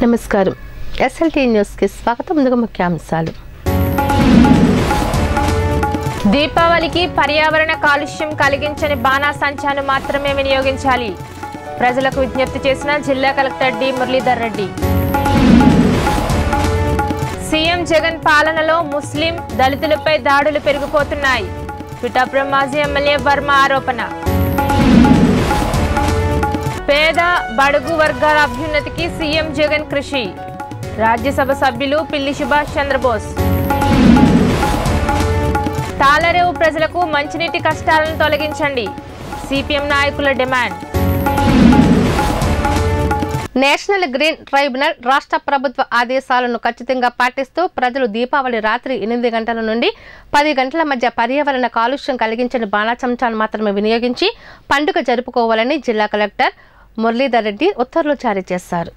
నమస్కారం ఎస్ఎల్టీ న్యూస్కి స్వాగతం ముందుగా ముఖ్యాంశాలు దీపావళికి పర్యావరణ కాలుష్యం కలిగించని బాణాసంచాను మాత్రమే వినియోగించాలి ప్రజలకు విజ్ఞప్తి చేసిన జిల్లా collector D Muralidhar Reddy CM Jagan పాలనలో ముస్లిం దళితులపై దాడులు పెరిగిపోతున్నాయి పిఠాపురం మాజీ ఎమ్మెల్యే వర్మ ఆరోపణ పేద బడుగు వర్గాల అభ్యున్నతికి సీఎం జగన్ కృషి రాజ్యసభ సభ్యులు పిల్లి సుభాష్ చంద్రబోస్ తాళరేవు ప్రజలకు మంచినీటి కష్టాలను తొలగించండి సిపిఎం నాయకుల డిమాండ్ నేషనల్ గ్రీన్ ట్రైబ్యునల్ రాష్ట్ర ప్రభుత్వ ఆదేశాలను ఖచ్చితంగా పాటిస్తూ ప్రజలు దీపావళి రాత్రి ఎనిమిది గంటల నుండి పది గంటల మధ్య పర్యావరణ కాలుష్యం కలిగించని బాణాచంచాను మాత్రమే వినియోగించి పండుగ జరుపుకోవాలని జిల్లా కలెక్టర్ మురళీధర్ రెడ్డి ఉత్తర్వులు జారీ చేశారు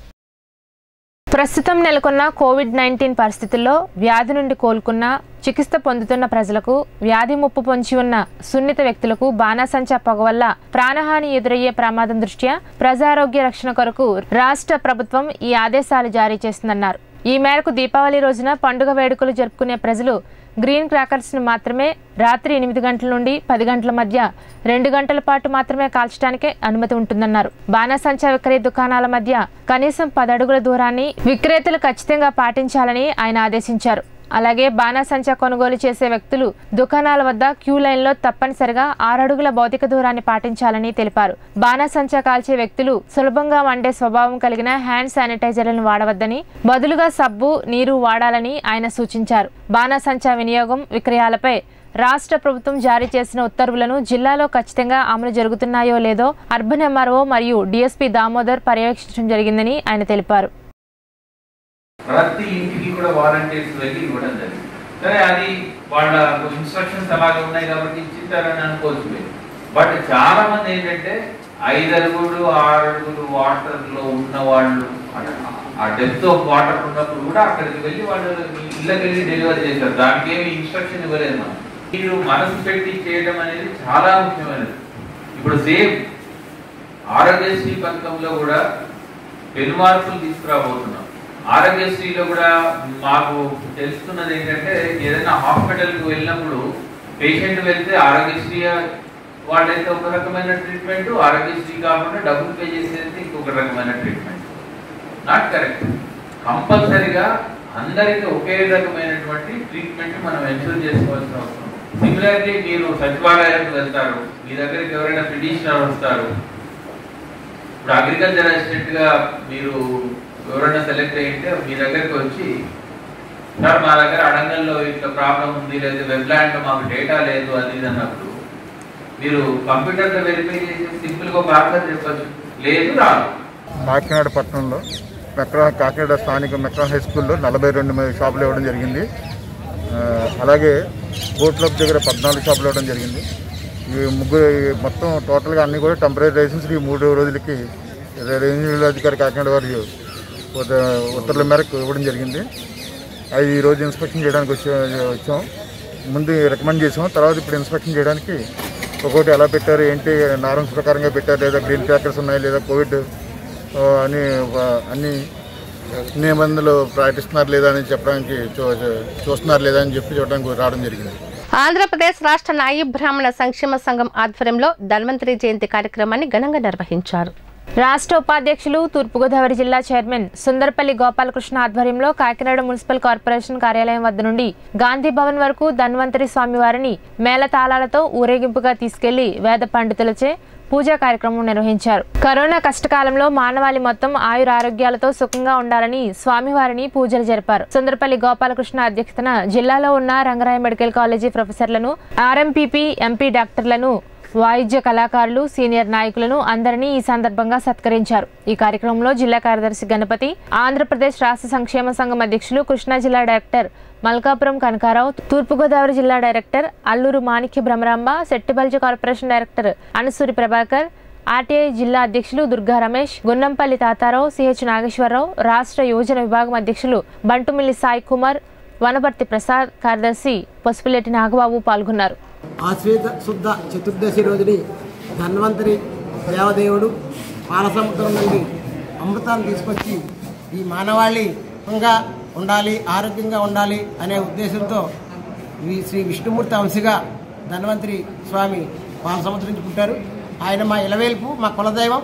ప్రస్తుతం నెలకొన్న కోవిడ్ నైన్టీన్ పరిస్థితుల్లో వ్యాధి నుండి కోలుకున్న చికిత్స పొందుతున్న ప్రజలకు వ్యాధి ముప్పు పొంచి ఉన్న సున్నిత వ్యక్తులకు బాణాసంచా పొగ వల్ల ప్రాణహాని ఎదురయ్యే ప్రమాదం దృష్ట్యా ప్రజారోగ్య రక్షణ కొరకు రాష్ట్ర ప్రభుత్వం ఈ ఆదేశాలు జారీ చేస్తుందన్నారు ఈ మేరకు దీపావళి రోజున పండుగ వేడుకలు జరుపుకునే ప్రజలు గ్రీన్ క్రాకర్స్ ను మాత్రమే రాత్రి ఎనిమిది గంటల నుండి పది గంటల మధ్య రెండు గంటల పాటు మాత్రమే కాల్చడానికే అనుమతి ఉంటుందన్నారు బాణాసంచా విక్రయ దుకాణాల మధ్య కనీసం పది అడుగుల దూరాన్ని విక్రేతలు ఖచ్చితంగా పాటించాలని ఆయన ఆదేశించారు అలాగే బాణాసంచా కొనుగోలు చేసే వ్యక్తులు దుకాణాల వద్ద క్యూ లైన్లో తప్పనిసరిగా ఆరడుగుల భౌతిక దూరాన్ని పాటించాలని తెలిపారు బాణాసంచా కాల్చే వ్యక్తులు సులభంగా వండే స్వభావం కలిగిన హ్యాండ్ శానిటైజర్లను వాడవద్దని బదులుగా సబ్బు నీరు వాడాలని ఆయన సూచించారు బాణాసంచా వినియోగం విక్రయాలపై రాష్ట్ర ప్రభుత్వం జారీ చేసిన ఉత్తర్వులను జిల్లాలో ఖచ్చితంగా అమలు జరుగుతున్నాయో లేదో అర్బన్ ఎంఆర్ఓ మరియు డీఎస్పీ దామోదర్ పర్యవేక్షించడం జరిగిందని ఆయన తెలిపారు ప్రతి ఇంటికి కూడా వాలంటీర్స్ వెళ్ళి ఇవ్వడం జరిగింది సరే అది వాళ్ళ ఇన్స్ట్రక్షన్స్ అలాగే ఉన్నాయి కాబట్టి ఇచ్చింటారని అనుకోవచ్చు మీరు బట్ చాలా మంది ఏంటంటే ఐదు అడుగులు ఆరు అడుగులు వాటర్ లో ఉన్న వాళ్ళు అంటే ఆ డెప్త్ ఆఫ్ వాటర్ ఉన్నప్పుడు కూడా అక్కడికి వెళ్ళి వాళ్ళు మీ ఇళ్ళకి వెళ్ళి డెలివరీ చేశారు దానికి ఏమి ఇన్స్ట్రక్షన్ ఇవ్వలేదు మనం మీరు మనసు పెట్టి చేయడం అనేది చాలా ముఖ్యమైనది ఇప్పుడు సేమ్ ఆరోగ్యశ్రీ పథకంలో కూడా పెను మార్పులు తీసుకురాబోతున్నాం ఆరోగ్యశ్రీలో కూడా మాకు తెలుస్తున్నది ఏంటంటే ఏదైనా హాస్పిటల్కి వెళ్ళినప్పుడు పేషెంట్ వెళ్తే ఆరోగ్యశ్రీ వాళ్ళైతే ఒక రకమైన ట్రీట్మెంట్ ఆరోగ్యశ్రీ కాకుండా డబ్బులు పే చేసేది ఇంకొక రకమైన ట్రీట్మెంట్ నాట్ కరెక్ట్ కంపల్సరిగా అందరికీ ఒకే రకమైనటువంటి ట్రీట్మెంట్ మనం ఎన్షూర్ చేసుకోవాల్సిన అవసరం సిమిలర్లీ మీరు సచివాలయానికి వెళ్తారు మీ దగ్గరికి ఎవరైనా పిటిషనర్ వస్తారు ఇప్పుడు అగ్రికల్చర్ అసిస్టెంట్ గా మీరు ఎవరైనా సెలెక్ట్ అయితే మీ దగ్గరికి వచ్చి సార్ మా దగ్గర అడంగల్లో ఇట్లా ప్రాబ్లం ఉంది లేదా వెబ్లాండ్ లో మాకు డేటా లేదు అది ఇది అన్నప్పుడు మీరు కంప్యూటర్ లో వెరిఫై చేసి సింపుల్ గా ఒక ఆన్సర్ చెప్పచ్చు లేదు రాదు కాకినాడ పట్టణంలో మెక్రా కాకినాడ స్థానిక మెక్రా హై స్కూల్లో నలభై రెండు మంది షాపులు ఇవ్వడం జరిగింది ఆ, అలాగే బోట్ క్లబ్ దగ్గర పద్నాలుగు షాపులు ఇవ్వడం జరిగింది ఈ ముగ్గురు ఈ మొత్తం టోటల్గా అన్ని కూడా టెంపరీ లైసెన్స్ ఈ మూడు రోజులకి రెవెన్యూ అధికారి కాకినాడ వారి ఉత్త- ఉత్తర్వుల మేరకు ఇవ్వడం జరిగింది అది ఈ రోజు ఇన్స్పెక్షన్ చేయడానికి వచ్చి వచ్చాం ముందు రికమెండ్ చేసాం తర్వాత ఇప్పుడు ఇన్స్పెక్షన్ చేయడానికి ఒక్కొక్కటి ఎలా పెట్టారు ఏంటి నార్మ్స్ ప్రకారంగా పెట్టారు లేదా గ్రీన్ క్రాకర్స్ ఉన్నాయి లేదా కోవిడ్ ఆ, అని ఆ, అన్ని నిబంధనలు పాటిస్తున్నారు లేదా అని చెప్పడానికి చూ- చూస్తున్నారు లేదా అని చెప్పి చూడడానికి రావడం జరిగింది ఆంధ్రప్రదేశ్ రాష్ట్ర నాయి బ్రాహ్మణ సంక్షేమ సంఘం ఆధ్వర్యంలో ధన్వంతరి జయంతి కార్యక్రమాన్ని ఘనంగా నిర్వహించారు రాష్ట్ర ఉపాధ్యక్షులు తూర్పుగోదావరి జిల్లా చైర్మన్ సుందరపల్లి గోపాలకృష్ణ ఆధ్వర్యంలో కాకినాడ మున్సిపల్ కార్పొరేషన్ కార్యాలయం వద్ద నుండి గాంధీ భవన్ వరకు ధన్వంతరి స్వామివారిని మేళతాళాలతో ఊరేగింపుగా తీసుకెళ్లి వేద పండితులచే పూజా కార్యక్రమం నిర్వహించారు కరోనా కష్టకాలంలో మానవాళి మొత్తం ఆయుర ఆరోగ్యాలతో సుఖంగా ఉండాలని స్వామివారిని పూజలు జరిపారు సుందరపల్లి గోపాలకృష్ణ అధ్యక్షతన జిల్లాలో ఉన్న రంగరాయ మెడికల్ కాలేజీ ప్రొఫెసర్లను ఆర్ఎంపీపీ ఎంపీ డాక్టర్లను వాయిద్య కళాకారులు సీనియర్ నాయకులను అందరినీ ఈ సందర్భంగా సత్కరించారు ఈ కార్యక్రమంలో జిల్లా కార్యదర్శి గణపతి ఆంధ్రప్రదేశ్ రాష్ట్ర సంక్షేమ సంఘం అధ్యక్షులు కృష్ణా జిల్లా డైరెక్టర్ మల్కాపురం కనకారావు తూర్పుగోదావరి జిల్లా director Alluru Manikya Bhramaramba Settibalja corporation director Anasuri Prabhakar RTI జిల్లా అధ్యక్షులు దుర్గా రమేష్ గున్నంపల్లి తాతారావు సిహెచ్ నాగేశ్వరరావు రాష్ట్ర యువజన విభాగం అధ్యక్షులు బంటుమిల్లి సాయి కుమార్ వనపర్తి ప్రసాద్ కార్యదర్శి పసుపులెట్టి నాగబాబు పాల్గొన్నారు ఆశ్వేత శుద్ధ చతుర్దశి రోజుని ధన్వంతరి దేవదేవుడు పాలసముద్రం నుండి అమృతాన్ని తీసుకొచ్చి ఈ మానవాళిగా ఉండాలి ఆరోగ్యంగా ఉండాలి అనే ఉద్దేశంతో ఈ శ్రీ విష్ణుమూర్తి అంశగా ధన్వంతరి స్వామి పాల సంవత్సరం నుంచి పుట్టారు ఆయన మా ఇలవేల్పు మా కులదైవం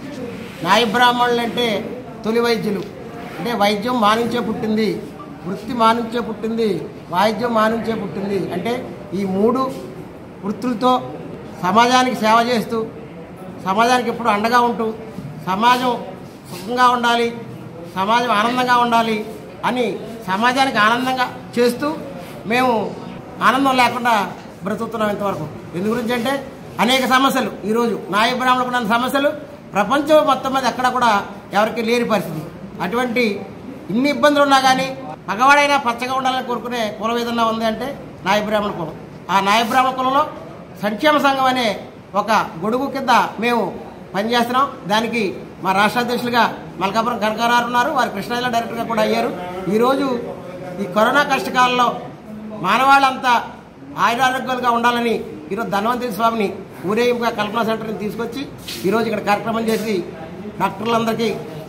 నాయ బ్రాహ్మణులు అంటే తొలి వైద్యులు అంటే వైద్యం మానుంచే పుట్టింది వృత్తి మానుంచే పుట్టింది వాయిద్యం మానుంచే పుట్టింది అంటే ఈ మూడు వృత్తులతో సమాజానికి సేవ చేస్తూ సమాజానికి ఎప్పుడు అండగా ఉంటూ సమాజం సుఖంగా ఉండాలి సమాజం ఆనందంగా ఉండాలి అని సమాజానికి ఆనందంగా చేస్తూ మేము ఆనందం లేకుండా బ్రతుకుతున్నాం ఇంతవరకు ఎందు గురించి అంటే అనేక సమస్యలు ఈరోజు నాయ బ్రాహ్మణులకు ఉన్న సమస్యలు ప్రపంచం మొత్తం మీద ఎక్కడ కూడా ఎవరికి లేని పరిస్థితి అటువంటి ఇన్ని ఇబ్బందులు ఉన్నా కానీ మగవాడైనా పచ్చగా ఉండాలని కోరుకునే కులం ఏదన్నా ఉంది అంటే నాయ బ్రాహ్మణ కులం ఆ నాయ బ్రాహ్మణ కులంలో సంక్షేమ సంఘం అనే ఒక గొడుగు కింద మేము పనిచేస్తున్నాం దానికి మా రాష్ట్ర అధ్యక్షులుగా మల్కాపురం కనకారారు ఉన్నారు వారు కృష్ణా జిల్లా డైరెక్టర్గా కూడా అయ్యారు ఈరోజు ఈ కరోనా కష్టకాలంలో మానవాళ్ళంతా ఆయురారోగ్యాలుగా ఉండాలని ఈరోజు ధన్వంతరి స్వామిని ఊరేగింపుగా కల్పనా సెంటర్ని తీసుకొచ్చి ఈరోజు ఇక్కడ కార్యక్రమం చేసి డాక్టర్లందరికీ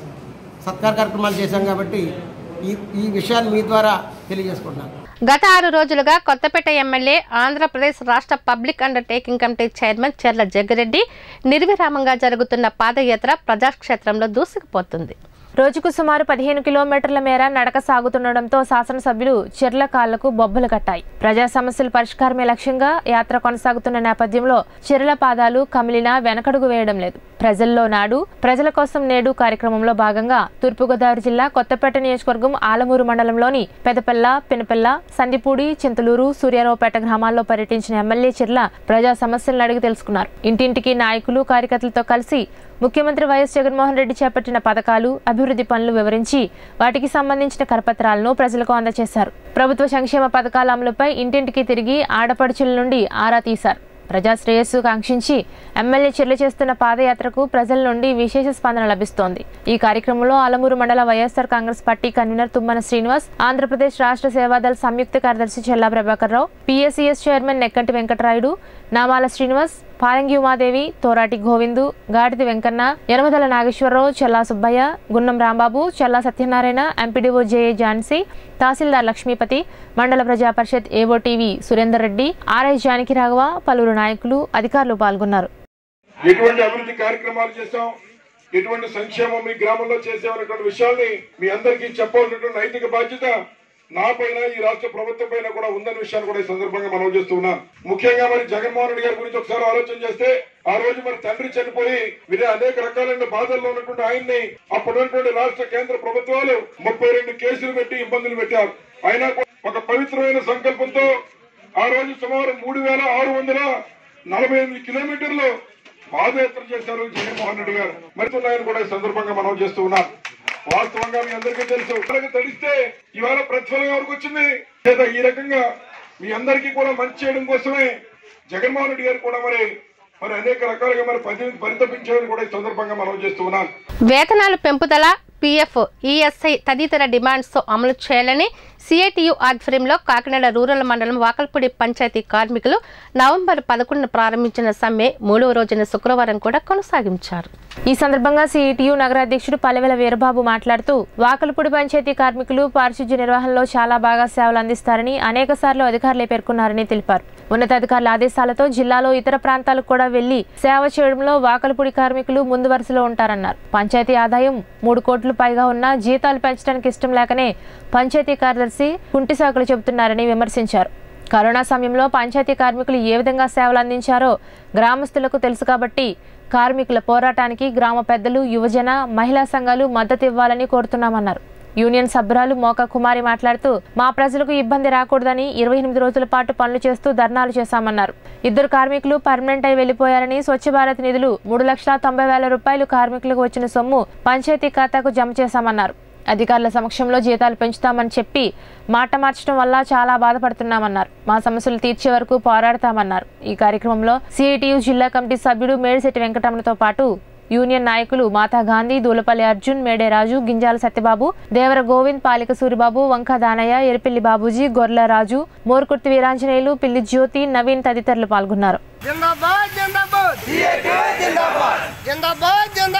సత్కార కార్యక్రమాలు చేశాం కాబట్టి ఈ ఈ విషయాన్ని మీ ద్వారా తెలియజేసుకుంటున్నాను గత ఆరు రోజులుగా కొత్తపేట ఎమ్మెల్యే ఆంధ్రప్రదేశ్ రాష్ట్ర పబ్లిక్ అండర్టేకింగ్ కమిటీ చైర్మన్ చెర్ల జగ్గిరెడ్డి నిర్విరామంగా జరుగుతున్న పాదయాత్ర ప్రజాక్షేత్రంలో దూసుకుపోతుంది రోజుకు సుమారు పదిహేను కిలోమీటర్ల మేర నడక సాగుతుండటంతో శాసనసభ్యులు చెర్ల కాళ్లకు బొబ్బలు కట్టాయి ప్రజా సమస్యల పరిష్కారమే లక్ష్యంగా యాత్ర కొనసాగుతున్న నేపథ్యంలో చెర్ల పాదాలు కమిలినా వెనకడుగు వేయడం లేదు ప్రజల్లో నాడు ప్రజల కోసం నేడు కార్యక్రమంలో భాగంగా తూర్పుగోదావరి జిల్లా కొత్తపేట నియోజకవర్గం ఆలమూరు మండలంలోని పెదపల్ల పినపల్ల సందిపూడి చింతలూరు సూర్యారావుపేట గ్రామాల్లో పర్యటించిన ఎమ్మెల్యే చెర్ల ప్రజా సమస్యలను అడిగి తెలుసుకున్నారు ఇంటింటికి నాయకులు కార్యకర్తలతో కలిసి ముఖ్యమంత్రి వైఎస్ జగన్మోహన్ రెడ్డి చేపట్టిన పథకాలు అభివృద్ధి పనులు వివరించి వాటికి సంబంధించిన కరపత్రాలను ప్రజలకు అందజేశారు ప్రభుత్వ సంక్షేమ పథకాల అమలుపై ఇంటింటికి తిరిగి ఆడపడుచుల నుండి ఆరా తీశారు ప్రజా శ్రేయస్సు కాంక్షించి ఎమ్మెల్యే చెర్ల చేస్తున్న పాదయాత్రకు ప్రజల నుండి విశేష స్పందన లభిస్తోంది ఈ కార్యక్రమంలో ఆలమూరు మండల YSR Congress party convener Tummana Srinivas Andhra Pradesh రాష్ట్ర సేవాదళ సంయుక్త కార్యదర్శి Chella Prabhakar Rao PSCS chairman Nekkanti Venkatarayudu Namala Srinivas Palangi Umadevi Torati Govindu Gadidi Venkanna Yanamadala Nageswararao Chella Subbaiah Gunnam Rambabu Chella Satyanarayana MPDO JA Jhansi tahsildar Lakshmipati మండల ప్రజా పరిషత్ AO TV Surender Reddy RI Janaki Raghava పలువురు నాయకులు అధికారులు పాల్గొన్నారు ఎటువంటి అభివృద్ధి కార్యక్రమాలు చేశాం ఎటువంటి సంక్షేమం మీ గ్రామంలో చేసామనేటువంటి విషయాల్ని మీ అందరికీ చెప్పాల్సినటువంటి నైతిక బాధ్యత నా పైన ఈ రాష్ట్ర ప్రభుత్వం పైన కూడా ఉందన్న విషయాన్ని కూడా ఈ సందర్భంగా మనం చేస్తూ ఉన్నాం ముఖ్యంగా మరి జగన్మోహన్ రెడ్డి గారి గురించి ఒకసారి ఆలోచన చేస్తే ఆ రోజు మరి తండ్రి చనిపోయి మీరు అనేక రకాలైన బాధల్లో ఉన్నటువంటి ఆయన్ని అప్పుడు ఉన్నటువంటి రాష్ట్ర కేంద్ర ప్రభుత్వాలు ముప్పై రెండు కేసులు పెట్టి ఇబ్బందులు పెట్టారు అయినా కూడా ఒక పవిత్రమైన సంకల్పంతో ఆ రోజు సుమారు మూడు వేల ఆరు వందల నలభై ఎనిమిది కిలోమీటర్లు పాదయాత్ర చేశారు జగన్మోహన్ రెడ్డి గారు మరితున్నాయని కూడా ఈ సందర్భంగా మనం చేస్తూ ఉన్నాం వాస్తవంగా మీ అందరికీ తెలుసు ఇప్పటికి తడిస్తే ఇవాళ ప్రతిఫలం ఎవరికి వచ్చింది లేదా ఈ రకంగా మీ అందరికీ కూడా మంచి చేయడం కోసమే జగన్మోహన్ రెడ్డి గారు కూడా మరి మరి అనేక రకాలుగా మరి పరి పరితపించాలని కూడా ఈ సందర్భంగా మనం చేస్తూ ఉన్నాం వేతనాలు పెంపుదల పీఎఫ్ ఈఎస్ఐ తదితర డిమాండ్స్తో అమలు చేయాలని సిఐటియు ఆధ్వర్యంలో కాకినాడ రూరల్ మండలం వాకల్పూడి పంచాయతీ కార్మికులు నవంబర్ పదకొండున ప్రారంభించిన సమ్మె మూడవ రోజున శుక్రవారం కూడా కొనసాగించారు ఈ సందర్భంగా సిఐటియు నగరాధ్యక్షుడు పల్లెవెల వీరబాబు మాట్లాడుతూ వాకలపూడి పంచాయతీ కార్మికులు పారిశుధ్య నిర్వహణలో చాలా బాగా సేవలు అందిస్తారని అనేక సార్లు అధికారులే పేర్కొన్నారని తెలిపారు ఉన్నతాధికారుల ఆదేశాలతో జిల్లాలో ఇతర ప్రాంతాలకు కూడా వెళ్లి సేవ చేయడంలో వాకలపూడి కార్మికులు ముందు వరుసలో ఉంటారన్నారు పంచాయతీ ఆదాయం మూడు కోట్లు పైగా ఉన్నా జీతాలు పెంచడానికి ఇష్టం లేకనే పంచాయతీ కార్యదర్శి కుంటి సాకులు చెబుతున్నారని విమర్శించారు కరోనా సమయంలో పంచాయతీ కార్మికులు ఏ విధంగా సేవలు అందించారో గ్రామస్తులకు తెలుసు కాబట్టి కార్మికుల పోరాటానికి గ్రామ పెద్దలు యువజన మహిళా సంఘాలు మద్దతు ఇవ్వాలని కోరుతున్నామన్నారు యూనియన్ సభ్యురాలు మోక కుమారి మాట్లాడుతూ మా ప్రజలకు ఇబ్బంది రాకూడదని ఇరవై ఎనిమిది రోజుల పాటు పనులు చేస్తూ ధర్నాలు చేశామన్నారు ఇద్దరు కార్మికులు పర్మనెంట్ అయి వెళ్లిపోయారని స్వచ్ఛ భారత్ నిధులు మూడు లక్షల తొంభై వేల రూపాయలు కార్మికులకు వచ్చిన సొమ్ము పంచాయతీ ఖాతాకు జమ చేశామన్నారు అధికారుల సమక్షంలో జీతాలు పెంచుతామని చెప్పి మాట మార్చడం వల్ల చాలా బాధపడుతున్నామన్నారు మా సమస్యలు తీర్చే వరకు పోరాడతామన్నారు ఈ కార్యక్రమంలో సిఐటియు జిల్లా కమిటీ సభ్యుడు మేడిశెట్టి వెంకటరమణతో పాటు యూనియన్ నాయకులు మాతా గాంధీ దూలపల్లి అర్జున్ మేడే రాజు గింజాల సత్యబాబు దేవర గోవింద్ పాలిక సూరిబాబు వంక దానయ్య ఎరిపిల్లి బాబూజీ గొర్ల రాజు మోర్కుర్తి వీరాంజనేయులు పిల్లి జ్యోతి నవీన్ తదితరులు పాల్గొన్నారు जिंदाबाद जिंदाबाद जिंदाबाद जिंदाबाद जिंदाबाद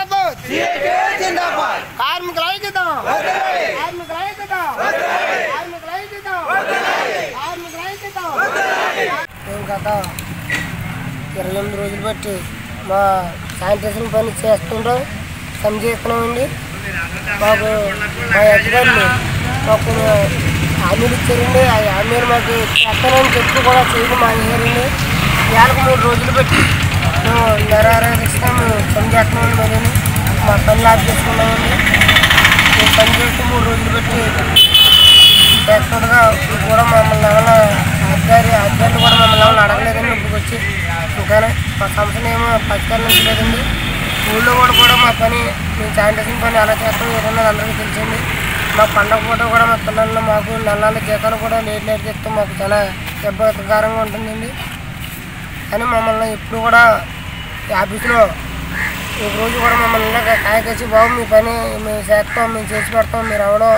కార్మికుల ఐక్యత కార్మికుల ఐక్యత కార్మికుల ఐక్యత కార్మికుల ఐక్యత మేము గత ఇరవై ఎనిమిది రోజులు బట్టి మా శానిటేషన్ పని చేస్తుంటాం పని చేస్తున్నామండి మాకు మా అధికారులు మాకు హామీలు ఇచ్చారండి ఆ హామీలు మాకు ఎక్కడని చెప్పి కూడా చేయడం మానేశారండి నెలకు మూడు రోజులు బట్టి మేము నిరారాధిస్తాం మేము పని చేస్తున్నామండి మరి మా పనులు ఆఫ్ చేసుకున్నామండి మేము పని చేస్తూ మూడు రోజులు బట్టి చేస్తుండగా ఇప్పుడు కూడా మమ్మల్ని ఏమైనా అధికారి అధికారులు కూడా మమ్మల్ని ఏమైనా అడగలేదండి ఇప్పుడు వచ్చి ఇంకానే మా సమస్యను ఏమో పరిష్కరించలేదండి ఊళ్ళో కూడా కూడా మా పని మేము శానిటేషన్ పని ఎలా చేస్తాం ఏదన్నా అందరికీ తెలిసింది మా పండగ పూట కూడా మా పిల్లలు మాకు నెలల జీతాలు కూడా లేట్ లేట్ చేస్తాం మాకు చాలా ఇబ్బందికరంగా ఉంటుందండి కానీ మమ్మల్ని ఇప్పుడు కూడా ఈ ఆఫీసులో ఒక రోజు కూడా మమ్మల్ని ఇలా కాయకొచ్చి బాబు మీ పని మేము చేస్తాం మేము చేసి పెడతాం మీరు ఎవడో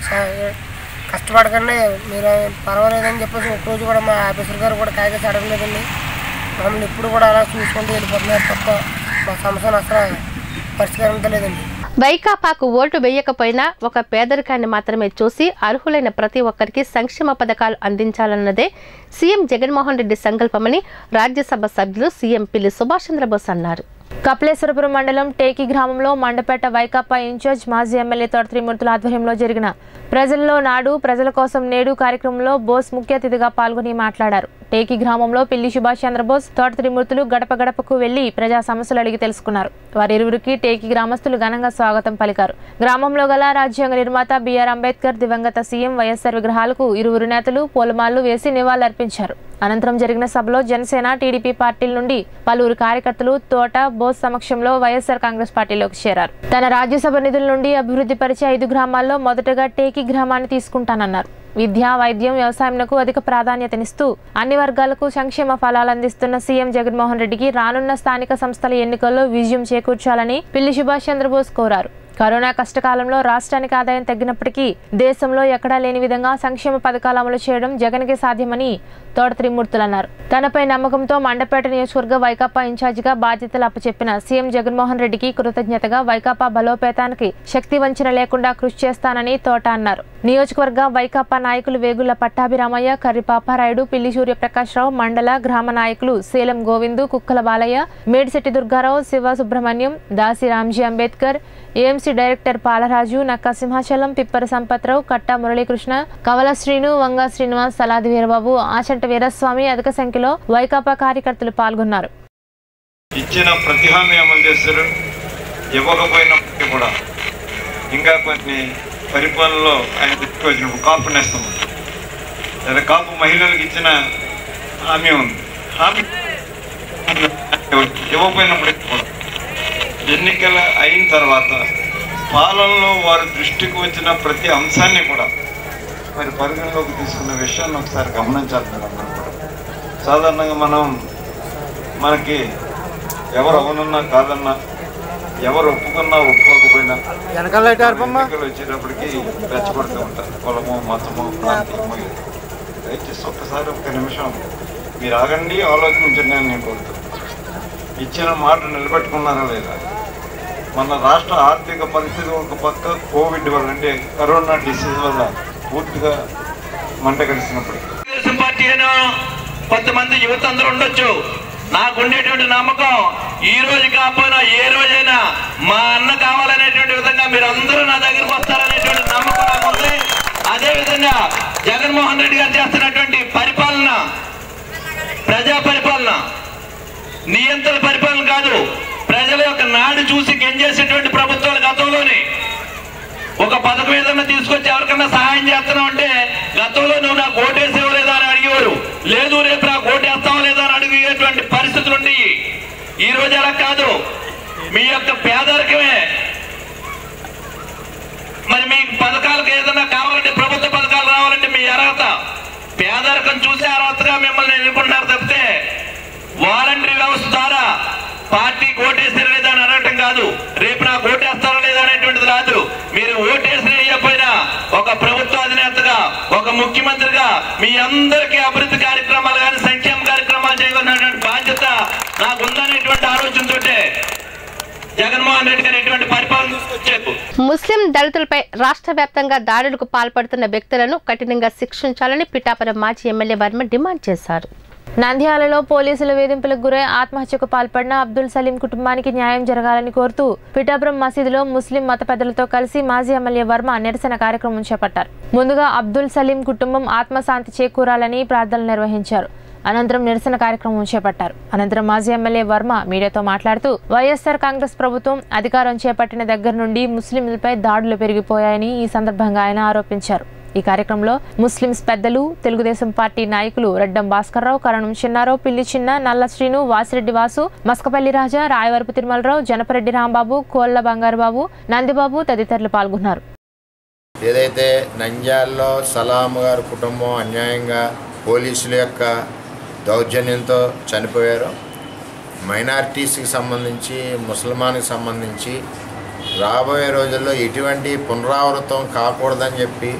స- కష్టపడకండి మీరు పర్వాలేదని చెప్పేసి ఒక రోజు కూడా మా ఆఫీసర్ గారు కూడా కాయకొచ్చి అడగలేదండి మమ్మల్ని ఇప్పుడు కూడా అలా చూసుకుంటూ వెళ్ళిపోతున్నారు తప్ప మా సమస్యను అసలు పరిష్కరించలేదండి వైకాపాకు ఓటు వేయకపోయినా ఒక పేదరికాన్ని మాత్రమే చూసి అర్హులైన ప్రతి ఒక్కరికి సంక్షేమ పథకాలు అందించాలన్నదే సీఎం జగన్మోహన్ రెడ్డి సంకల్పమని రాజ్యసభ సభ్యులు సీఎం పిల్లి సుభాష్ చంద్రబోస్ అన్నారు కపిలేశ్వరపురం మండలం టేకి గ్రామంలో మండపేట వైకాపా ఇన్ఛార్జ్ మాజీ ఎమ్మెల్యే తోట త్రిమూర్తుల ఆధ్వర్యంలో జరిగిన ప్రజల్లో నాడు ప్రజల కోసం నేడు కార్యక్రమంలో బోస్ ముఖ్య అతిథిగా పాల్గొని మాట్లాడారు టేకి గ్రామంలో పిల్లి సుభాష్ చంద్రబోస్ తోట త్రిమూర్తులు గడప గడపకు వెళ్లి ప్రజా సమస్యలు అడిగి తెలుసుకున్నారు వారిరువురికి టేకి గ్రామస్తులు ఘనంగా స్వాగతం పలికారు గ్రామంలో గల రాజ్యాంగ నిర్మాత బిఆర్ అంబేద్కర్ దివంగత సీఎం వైఎస్ఆర్ విగ్రహాలకు ఇరువురు నేతలు పూలమాలలు వేసి నివాళులర్పించారు అనంతరం జరిగిన సభలో జనసేన టీడీపీ పార్టీల నుండి పలువురు కార్యకర్తలు తోట బోస్ సమక్షంలో వైఎస్ఆర్ కాంగ్రెస్ పార్టీలోకి చేరారు తన రాజ్యసభ నిధుల నుండి అభివృద్ధి పరిచే ఐదు గ్రామాల్లో మొదటగా టేకి గ్రామాన్ని తీసుకుంటానన్నారు విద్య వైద్యం వ్యవసాయంకు అధిక ప్రాధాన్యతనిస్తూ అన్ని వర్గాలకు సంక్షేమ ఫలాలు అందిస్తున్న సీఎం జగన్మోహన్ రెడ్డికి రానున్న స్థానిక సంస్థల ఎన్నికల్లో విజయం చేకూర్చాలని పిల్లి సుభాష్ చంద్రబోస్ కోరారు కరోనా కష్టకాలంలో రాష్ట్రానికి ఆదాయం తగ్గినప్పటికీ దేశంలో ఎక్కడా లేని విధంగా సంక్షేమ పథకాలు అమలు చేయడం జగన్కే సాధ్యమని తోట త్రిమూర్తులు అన్నారు తనపై నమ్మకంతో మండపేట నియోజకవర్గ వైకాపా ఇన్ఛార్జిగా బాధ్యతలు అప్పచెప్పిన సీఎం జగన్మోహన్ రెడ్డికి కృతజ్ఞతగా వైకాపా బలోపేతానికి శక్తి వంచన లేకుండా కృషి చేస్తానని తోట అన్నారు నియోజకవర్గ వైకాపా నాయకులు వేగుల పట్టాభిరామయ్య కర్రి పాపారాయుడు పిల్లి సూర్యప్రకాశ్రావు మండల గ్రామ నాయకులు శీలం గోవిందు కుక్కల బాలయ్య మేడిశెట్టి దుర్గారావు శివ సుబ్రహ్మణ్యం దాసి రామ్జీ అంబేద్కర్ ఏఎంసీ డైరెక్టర్ పాలరాజు నక్క సింహాచలం పిప్పర సంపత్రావు కట్టా మురళీకృష్ణ కవల శ్రీను వంగ శ్రీనివాస్ సలాది వీరబాబు ఆచంట వీరస్వామి అధిక సంఖ్యలో వైకాపా కార్యకర్తలు పాల్గొన్నారు ఇచ్చిన ప్రతి హామీ అమలు చేస్తారు ఇవ్వకపోయినప్పటికీ కూడా ఇంకా కొన్ని పరిపాలనలో ఆయన తెచ్చుకోవచ్చినప్పుడు కాపు నేస్తాం లేదా కాపు మహిళలకు ఇచ్చిన హామీ ఉంది హామీ ఇవ్వకపోయినప్పటికీ కూడా ఎన్నికల అయిన తర్వాత పాలనలో వారి దృష్టికి వచ్చిన ప్రతి అంశాన్ని కూడా మరి పరిగణలోకి తీసుకున్న విషయాన్ని ఒకసారి గమనించాలి మీరు అందరూ కూడా సాధారణంగా మనం మనకి ఎవరు అవునన్నా కాదన్నా ఎవరు ఒప్పుకున్నా ఒప్పుకోకపోయినా ఎన్నికలు వచ్చేటప్పటికి రెచ్చగొడుతూ ఉంటారు కులమో మతమో ప్రాంతీయమో ఇది. దయచేసి ఒక్కసారి ఒక్క నిమిషం మీరు ఆగండి ఆలోచించండి అని నేను కోరుతాను ఇచ్చిన మాట నిలబెట్టుకున్నారా లేదా మన రాష్ట్ర ఆర్థిక పరిస్థితి ఒక పక్క కోవిడ్ వల్ల అంటే కరోనా డిసీజ్ వల్ల పూర్తిగా మంట కలిసినప్పటికీ తెలుగుదేశం పార్టీ అయినా కొంతమంది యువత అందరూ ఉండొచ్చు నాకు ఉండేటువంటి నమ్మకం ఈ రోజు కాకపోయినా ఏ రోజైనా మా అన్న కావాలనేటువంటి విధంగా మీరు అందరూ నా దగ్గరకు వస్తారనేటువంటి నమ్మకం నాకు ఉంది అదే విధంగా జగన్మోహన్ రెడ్డి గారు చేస్తున్నటువంటి పరిపాలన ప్రజా పరిపాలన నియంత్రణ పరిపాలన కాదు ప్రజల యొక్క నాడు చూసి గెంజేసేటువంటి ప్రభుత్వాలు గతంలోనే ఒక పథకం ఏదన్నా తీసుకొచ్చి ఎవరికన్నా సహాయం చేస్తున్నావు అంటే గతంలో నువ్వు నాకు ఓటేసేవో లేదా అని అడిగేవారు లేదు రేపు నాకు ఓటేస్తావా లేదా అని అడిగేటువంటి పరిస్థితులు ఉన్నాయి ఈ రోజు అలా కాదు మీ యొక్క పేదరికమే మరి మీకు పథకాలకు ఏదైనా కావాలంటే ప్రభుత్వ పథకాలు రావాలంటే మీ అర్హత పేదరికం చూసే అర్హతగా మిమ్మల్ని ఎన్నుకుంటున్నారు తప్పితే వాలంటరీ వ్యవస్థ ద్వారా పార్టీకి ఓటేస్తారా లేదా అని అడగటం కాదు రేపు నాకు ఓటేస్తారా లేదా అనేటువంటిది రాదు మీరు ఓటేసిన వేయకపోయినా ఒక ప్రభుత్వ అధినేతగా ఒక ముఖ్యమంత్రిగా మీ అందరికీ అభివృద్ధి కార్యక్రమాలు కానీ సంక్షేమ కార్యక్రమాలు చేయవలసినటువంటి బాధ్యత నాకు ఉందనేటువంటి ఆలోచనతోటే జగన్మోహన్ రెడ్డి గారు ఎటువంటి పరిపాలన తీసుకొచ్చారు ముస్లిం దళితులపై రాష్ట్ర వ్యాప్తంగా దాడులకు పాల్పడుతున్న వ్యక్తులను కఠినంగా శిక్షించాలని పిఠాపురం మాజీ ఎమ్మెల్యే వర్మ డిమాండ్ చేశారు నంద్యాలలో పోలీసుల వేధింపులకు గురై ఆత్మహత్యకు పాల్పడిన అబ్దుల్ సలీం కుటుంబానికి న్యాయం జరగాలని కోరుతూ పిఠాపురం మసీదులో ముస్లిం మత పెద్దలతో కలిసి మాజీ ఎమ్మెల్యే వర్మ నిరసన కార్యక్రమం చేపట్టారు ముందుగా అబ్దుల్ సలీం కుటుంబం ఆత్మశాంతి చేకూరాలని ప్రార్థనలు నిర్వహించారు అనంతరం నిరసన కార్యక్రమం చేపట్టారు అనంతరం మాజీ ఎమ్మెల్యే వర్మ మీడియాతో మాట్లాడుతూ వైఎస్ఆర్ కాంగ్రెస్ ప్రభుత్వం అధికారం చేపట్టిన దగ్గర నుండి ముస్లింలపై దాడులు పెరిగిపోయాయని ఈ సందర్భంగా ఆయన ఆరోపించారు ఈ కార్యక్రమంలో ముస్లింస్ పెద్దలు తెలుగుదేశం పార్టీ నాయకులు రెడ్డం భాస్కర్రావు కరణం చిన్నారావు పిల్లి చిన్న నల్ల శ్రీను వాసిరెడ్డి వాసు మస్కపల్లి రాజా రాయవరపు తిరుమలరావు జనపరెడ్డి రాంబాబు కోళ్ల బంగారుబాబు నందిబాబు తదితరులు పాల్గొన్నారు ఏదైతే నంద్యాలలో సలాం గారి కుటుంబం అన్యాయంగా పోలీసుల యొక్క దౌర్జన్యంతో చనిపోయారో మైనారిటీస్కి సంబంధించి ముసల్మాన్కి సంబంధించి రాబోయే రోజుల్లో ఎటువంటి పునరావృతం కాకూడదని చెప్పి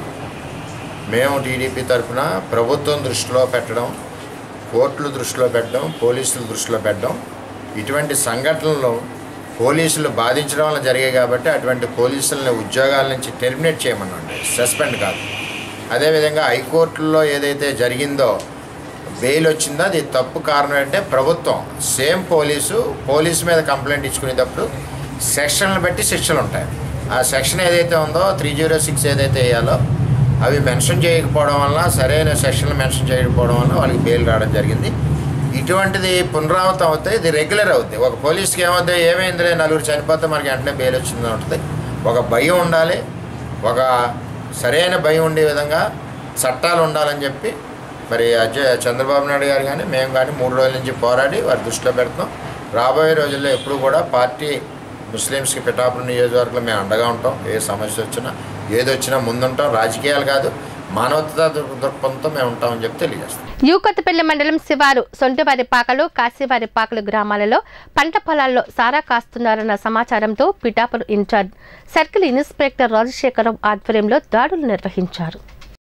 మేము టీడీపీ తరఫున ప్రభుత్వం దృష్టిలో పెట్టడం కోర్టులు దృష్టిలో పెట్టడం పోలీసుల దృష్టిలో పెట్టడం ఇటువంటి సంఘటనలు పోలీసులు బాధించడం వల్ల జరిగాయి కాబట్టి అటువంటి పోలీసులని ఉద్యోగాల నుంచి టెర్మినేట్ చేయమనండి సస్పెండ్ కాదు అదేవిధంగా హైకోర్టులో ఏదైతే జరిగిందో బెయిల్ వచ్చిందో అది తప్పు కారణం అంటే ప్రభుత్వం సేమ్ పోలీసు పోలీసు మీద కంప్లైంట్ ఇచ్చుకునేటప్పుడు సెక్షన్లు బట్టి శిక్షలు ఉంటాయి ఆ సెక్షన్ ఏదైతే ఉందో త్రీ జీరో సిక్స్ ఏదైతే వేయాలో అవి మెన్షన్ చేయకపోవడం వల్ల సరైన సెక్షన్లు మెన్షన్ చేయకపోవడం వల్ల వాళ్ళకి బెయిల్ రావడం జరిగింది ఇటువంటిది పునరావృతం అవుతాయి ఇది రెగ్యులర్ అవుతుంది ఒక పోలీస్కి ఏమవుతాయి ఏమైందిలే నలుగురు చనిపోతే మనకి వెంటనే బెయిల్ వచ్చింది ఉంటుంది ఒక భయం ఉండాలి ఒక సరైన భయం ఉండే విధంగా చట్టాలు ఉండాలని చెప్పి మరి అజయ్ చంద్రబాబు నాయుడు గారు కానీ మేము కానీ మూడు రోజుల నుంచి పోరాడి వారి దృష్టిలో పెడతాం రాబోయే రోజుల్లో ఎప్పుడు కూడా పార్టీ ముస్లిమ్స్కి పిఠాపురం నియోజకవర్గంలో మేము అండగా ఉంటాం ఏ సమస్య వచ్చినా ఏది వచ్చినా ముందుంటాం రాజకీయాలు కాదు మానవతా దృక్- దృక్పథంతో మేము ఉంటామని చెప్పి తెలియజేస్తాం యూకొత్తపల్లి మండలం శివారు సొంటివారి పాకలు కాశీవారి పాకలు గ్రామాలలో పంట పొలాల్లో సారా కాస్తున్నారన్న సమాచారంతో Pithapuram in-charge circle inspector Rajasekharam ఆధ్వర్యంలో దాడులు నిర్వహించారు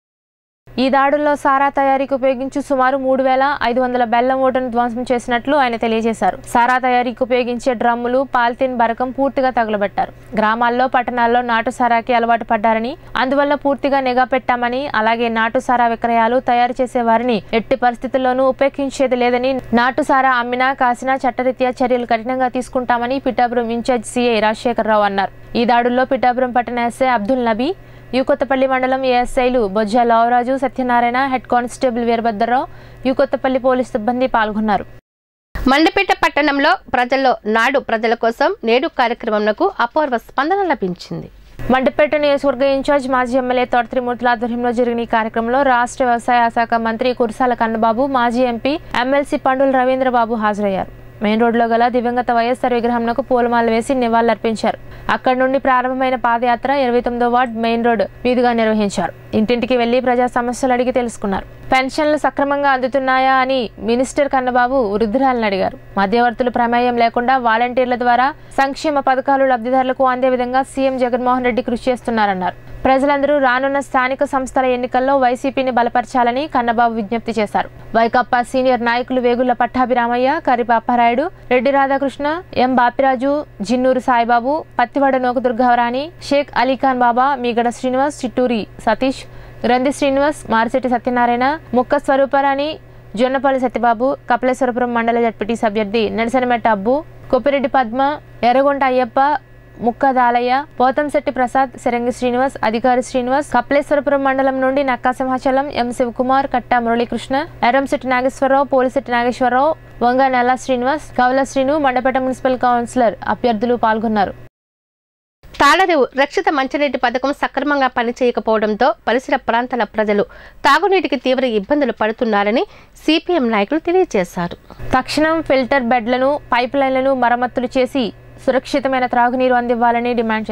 ఈ దాడుల్లో సారా తయారీకి ఉపయోగించి సుమారు మూడు వేల ఐదు వందల బెల్లం ఓటును ధ్వంసం చేసినట్లు ఆయన తెలియజేశారు సారా తయారీకి ఉపయోగించే డ్రమ్ములు పాలిథిన్ బరకం పూర్తిగా తగులబెట్టారు గ్రామాల్లో పట్టణాల్లో నాటు సారాకి అలవాటు పడ్డారని అందువల్ల పూర్తిగా నిఘా పెట్టామని అలాగే నాటు సారా విక్రయాలు తయారు చేసే వారిని ఎట్టి పరిస్థితుల్లోనూ ఉపేక్షించేది లేదని నాటు సారా అమ్మినా కాసినా చట్టరీత్యా చర్యలు కఠినంగా తీసుకుంటామని పిఠాపురం ఇన్ఛార్జ్ సీఐ రాజశేఖరరావు అన్నారు ఈ దాడుల్లో పిఠాపురం పట్టణ ఎస్ఐ అబ్దుల్ నబీ యూకొత్తపల్లి మండలం ఏఎస్ఐలు Bojja Lavaraju Satyanarayana head constable Veerabhadrarao U Kothapalli police సిబ్బంది పాల్గొన్నారు మండపేట పట్టణంలో ప్రజల్లో నాడు ప్రజల కోసం నేడు కార్యక్రమంకు అపూర్వ స్పందన లభించింది మండపేట నియోజకవర్గ ఇన్ఛార్జ్ మాజీ ఎమ్మెల్యే తోటత్రిమూర్తుల ఆధ్వర్యంలో జరిగిన ఈ కార్యక్రమంలో రాష్ట్ర వ్యవసాయ శాఖ మంత్రి కురసాల కన్నబాబు మాజీ ఎంపీ ఎమ్మెల్సీ పండుల రవీంద్రబాబు హాజరయ్యారు మెయిన్ రోడ్లో గల దివంగత వైఎస్ఆర్ విగ్రహంకు పూలమాల వేసి నివాళులర్పించారు అక్కడి నుండి ప్రారంభమైన పాదయాత్ర ఇరవై తొమ్మిదో వార్డ్ మెయిన్ రోడ్ మీదుగా నిర్వహించారు ఇంటింటికి వెళ్లి ప్రజా సమస్యలు అడిగి తెలుసుకున్నారు పెన్షన్లు సక్రమంగా అందుతున్నాయా అని మినిస్టర్ కన్నబాబు వృద్ధురాలను అడిగారు మధ్యవర్తులు ప్రమేయం లేకుండా వాలంటీర్ల ద్వారా సంక్షేమ పథకాలు లబ్ధిదారులకు అందే విధంగా సీఎం జగన్మోహన్ రెడ్డి కృషి చేస్తున్నారన్నారు ప్రజలందరూ రానున్న స్థానిక సంస్థల ఎన్నికల్లో వైసీపీని బలపరచాలని కన్నబాబు విజ్ఞప్తి చేశారు వైకాపా సీనియర్ నాయకులు వేగుళ్ల పట్టాభిరామయ్య కరిపాపారాయుడు రెడ్డి రాధాకృష్ణ ఎం బాపిరాజు జిన్నూరు సాయిబాబు పత్తివాడ నోక దుర్గావరాణి షేక్ అలీఖాన్ బాబా మీగడ శ్రీనివాస్ చిట్టూరి సతీష్ గ్రంథి శ్రీనివాస్ మారిశెట్టి సత్యనారాయణ ముక్క స్వరూపరాణి జొన్నపల్లి సత్యబాబు కపిలేశ్వరపురం మండల జడ్పీటీ సభ్యర్థి నడిసనమెట్ట అబ్బు కొప్పిరెడ్డి పద్మ ఎర్రగొంట అయ్యప్ప ముక్క దాలయ్య పోతంశెట్టి ప్రసాద్ సిరంగి శ్రీనివాస్ అధికారి శ్రీనివాస్ కపిలేశ్వరపురం మండలం నుండి నక్కా సింహాచలం ఎం శివకుమార్ కట్టా మురళీకృష్ణ ఎర్రంశెట్టి నాగేశ్వరరావు పోలిశెట్టి నాగేశ్వరరావు వంగ నెల శ్రీనివాస్ కవల శ్రీను మండపేట మున్సిపల్ కౌన్సిలర్ అభ్యర్థులు పాల్గొన్నారు తాళరేవు రక్షిత మంచినీటి పథకం సక్రమంగా పనిచేయకపోవడంతో పరిసర ప్రాంతాల ప్రజలు తాగునీటికి తీవ్ర ఇబ్బందులు పడుతున్నారని సిపిఎం నాయకులు తెలియజేశారు తక్షణం ఫిల్టర్ బెడ్లను పైప్ లైన్లను మరమ్మతులు చేసి సురక్షితమైన త్రాగునీరు అందివ్వాలని డిమాండ్ చేశారు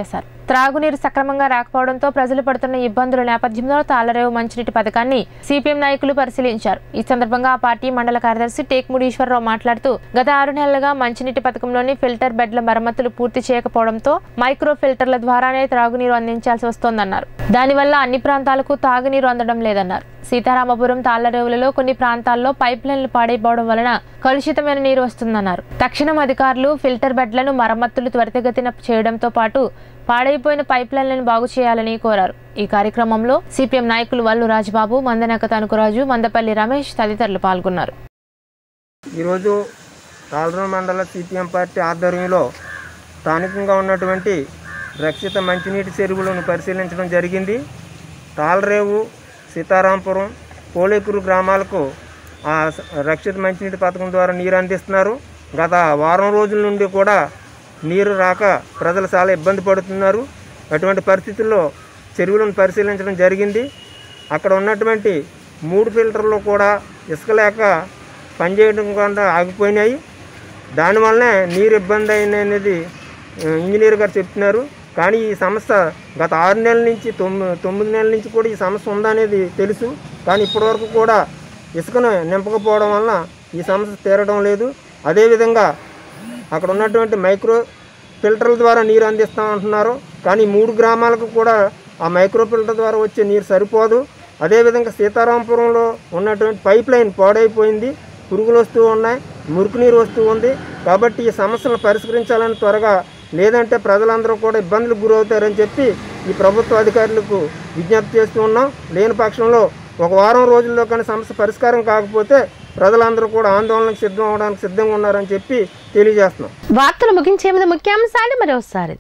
త్రాగునీరు సక్రమంగా రాకపోవడంతో ప్రజలు పడుతున్న ఇబ్బందుల నేపథ్యంలో తాళరేవు మంచినీటి పథకాన్ని సిపిఎం నాయకులు పరిశీలించారు ఈ సందర్భంగా ఆ పార్టీ మండల కార్యదర్శి టేక్ముడి ఈశ్వరరావు మాట్లాడుతూ గత ఆరు నెలలుగా మంచినీటి పథకంలోని ఫిల్టర్ బెడ్ల మరమ్మతులు పూర్తి చేయకపోవడంతో మైక్రో ఫిల్టర్ల ద్వారానే త్రాగునీరు అందించాల్సి వస్తోందన్నారు దానివల్ల అన్ని ప్రాంతాలకు తాగునీరు అందడం లేదన్నారు సీతారామపురం తాళ్లరేవులలో కొన్ని ప్రాంతాల్లో పైప్ లైన్లు పాడైపోవడం వలన కలుషితమైన నీరు వస్తుందన్నారు తక్షణం అధికారులు ఫిల్టర్ బెడ్లను మరమ్మతులు త్వరితగతిన చేయడంతో పాటు పాడైపోయిన పైప్ లైన్లను బాగు చేయాలని కోరారు ఈ కార్యక్రమంలో సిపిఎం నాయకులు వల్లు రాజబాబు మందనక తణుకురాజు మందపల్లి రమేష్ తదితరులు పాల్గొన్నారు ఈరోజు తాళరూరు మండల సిపిఎం పార్టీ ఆధ్వర్యంలో స్థానికంగా ఉన్నటువంటి రక్షిత మంచినీటి చెరువులను పరిశీలించడం జరిగింది తాళరేవు సీతారాంపురం పోలేకూరు గ్రామాలకు ఆ స- రక్షిత మంచినీటి పథకం ద్వారా నీరు అందిస్తున్నారు గత వారం రోజుల నుండి కూడా నీరు రాక ప్రజలు చాలా ఇబ్బంది పడుతున్నారు అటువంటి పరిస్థితుల్లో చెరువులను పరిశీలించడం జరిగింది అక్కడ ఉన్నటువంటి మూడు ఫిల్టర్లు కూడా ఇసుక లేక పనిచేయడం కూడా ఆగిపోయినాయి దానివల్లనే నీరు ఇబ్బంది అయింది అనేది ఆ, ఇంజనీర్ గారు చెప్తున్నారు కానీ ఈ సమస్య గత ఆరు నెలల నుంచి తొమ్మిది తొమ్మిది నెలల నుంచి కూడా ఈ సమస్య ఉందనేది తెలుసు కానీ ఇప్పటివరకు కూడా ఇసుకను నింపకపోవడం వలన ఈ సమస్య తీరడం లేదు అదేవిధంగా అక్కడ ఉన్నటువంటి మైక్రో ఫిల్టర్ల ద్వారా నీరు అందిస్తాం అంటున్నారు కానీ మూడు గ్రామాలకు కూడా ఆ మైక్రో ఫిల్టర్ ద్వారా వచ్చే నీరు సరిపోదు అదేవిధంగా సీతారాంపురంలో ఉన్నటువంటి పైప్ లైన్ పాడైపోయింది పురుగులు వస్తూ ఉన్నాయి మురికి నీరు వస్తూ ఉంది కాబట్టి ఈ సమస్యలను పరిష్కరించాలని త్వరగా లేదంటే ప్రజలందరూ కూడా ఇబ్బందులకు గురవుతారని చెప్పి ఈ ప్రభుత్వ అధికారులకు విజ్ఞప్తి చేస్తూ ఉన్నాం లేని పక్షంలో ఒక వారం రోజుల్లో కానీ సమస్య పరిష్కారం కాకపోతే ప్రజలందరూ కూడా ఆందోళనకు సిద్ధం అవడానికి సిద్ధంగా ఉన్నారని చెప్పి తెలియజేస్తున్నాం వార్తలు ముగించే ముందు ముఖ్యాంశాలు మరోసారి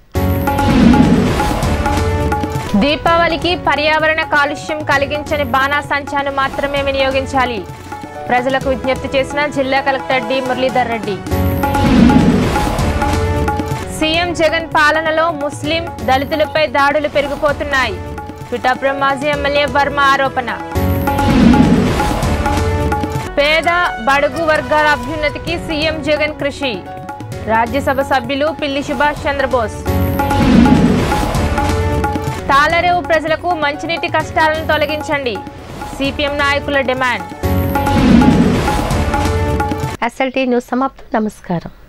దీపావళికి పర్యావరణ కాలుష్యం కలిగించని బాణాసంచాను మాత్రమే వినియోగించాలి ప్రజలకు విజ్ఞప్తి చేసిన జిల్లా collector D Muralidhar Reddy CM Jagan పాలనలో ముస్లిం దళితులపై దాడులు పెరిగిపోతున్నాయి పిఠాపురం మాజీ ఎమ్మెల్యే వర్మ ఆరోపణ పేద బడుగు వర్గాల అభ్యున్నతికి సీఎం జగన్ కృషి రాజ్యసభ సభ్యులు పిల్లి సుభాష్ చంద్రబోస్ తాళరేవు ప్రజలకు మంచినీటి కష్టాలను తొలగించండి సిపిఎం నాయకుల డిమాండ్ ఎస్ఎల్టీ న్యూస్ సమాప్తం నమస్కారం